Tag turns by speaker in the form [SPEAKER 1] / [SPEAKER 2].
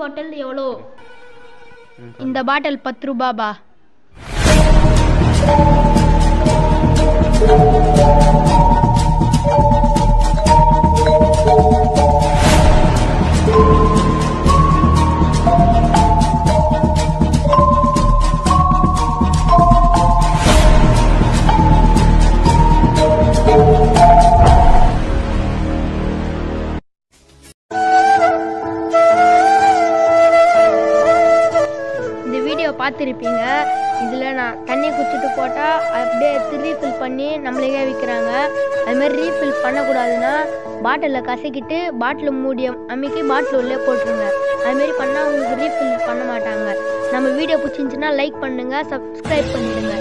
[SPEAKER 1] பாட்டில் எவ்வளோ இந்த பாட்டில் பத்து ரூபாபா இந்த வீடியோ பார்த்துருப்பீங்க இதில் நான் தண்ணி குடிச்சிட்டு போட்டால் அப்படியே எடுத்து ரீஃபில் பண்ணி நம்மளுக்கே விற்கிறாங்க அதுமாதிரி ரீஃபில் பண்ணக்கூடாதுன்னா பாட்டிலில் கசக்கிட்டு பாட்டில் மூடிய அமைக்கி பாட்டில் உள்ளே போட்டுருங்க அதுமாரி பண்ணால் உங்களுக்கு ரீஃபில் பண்ண மாட்டாங்க நம்ம வீடியோ பிடிச்சிருந்துச்சின்னா லைக் பண்ணுங்கள் சப்ஸ்கிரைப் பண்ணிடுங்க